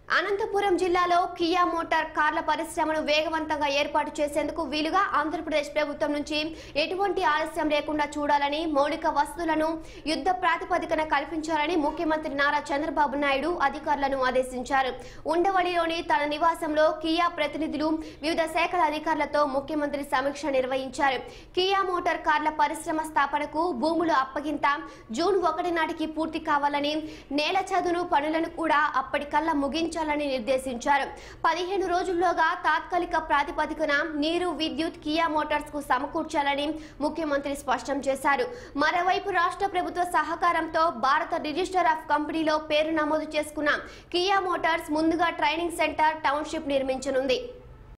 అనంతపురం జిల్లాలో Kia motor కార్ల పరిశ్రమను వేగవంతంగా ఏర్పాటు చేసేందుకు వీలుగా ఆంధ్రప్రదేశ్ ప్రభుత్వం నుంచి ఎటువంటి ఆలస్యం లేకుండా చూడాలని మౌలిక వసతులను యుద్ధ ప్రాతిపదికన కల్పించాలని ముఖ్యమంత్రి నారా చంద్రబాబు నాయుడు అధికారులను ఆదేశించారు ఉండవల్లిలోని తన నివాసంలో కియా ప్రతినిధులు వివిధ శాఖల అధికారులతో ముఖ్యమంత్రి సమీక్ష నిర్వహించారు కియా మోటార్ కార్ల పరిశ్రమ స్థాపనకు భూములు అప్పగింత జూన్ ఒకటి నాటికి పూర్తి కావాలని నేల చదును పనులను కూడా అప్పటికల్లా ముగించాలని నిర్దేశించారు పదిహేను రోజుల్లోగా తాత్కాలిక ప్రాతిపదికన నీరు విద్యుత్ కియా మోటార్స్ కు సమకూర్చాలని ముఖ్యమంత్రి స్పష్టం చేశారు మరోవైపు రాష్ట్ర ప్రభుత్వ సహకారంతో భారత రిజిస్టర్ ఆఫ్ కంపెనీలో పేరు నమోదు చేసుకున్న కియా మోటార్స్ ముందుగా ట్రైనింగ్ సెంటర్ టౌన్షిప్ నిర్మించనుంది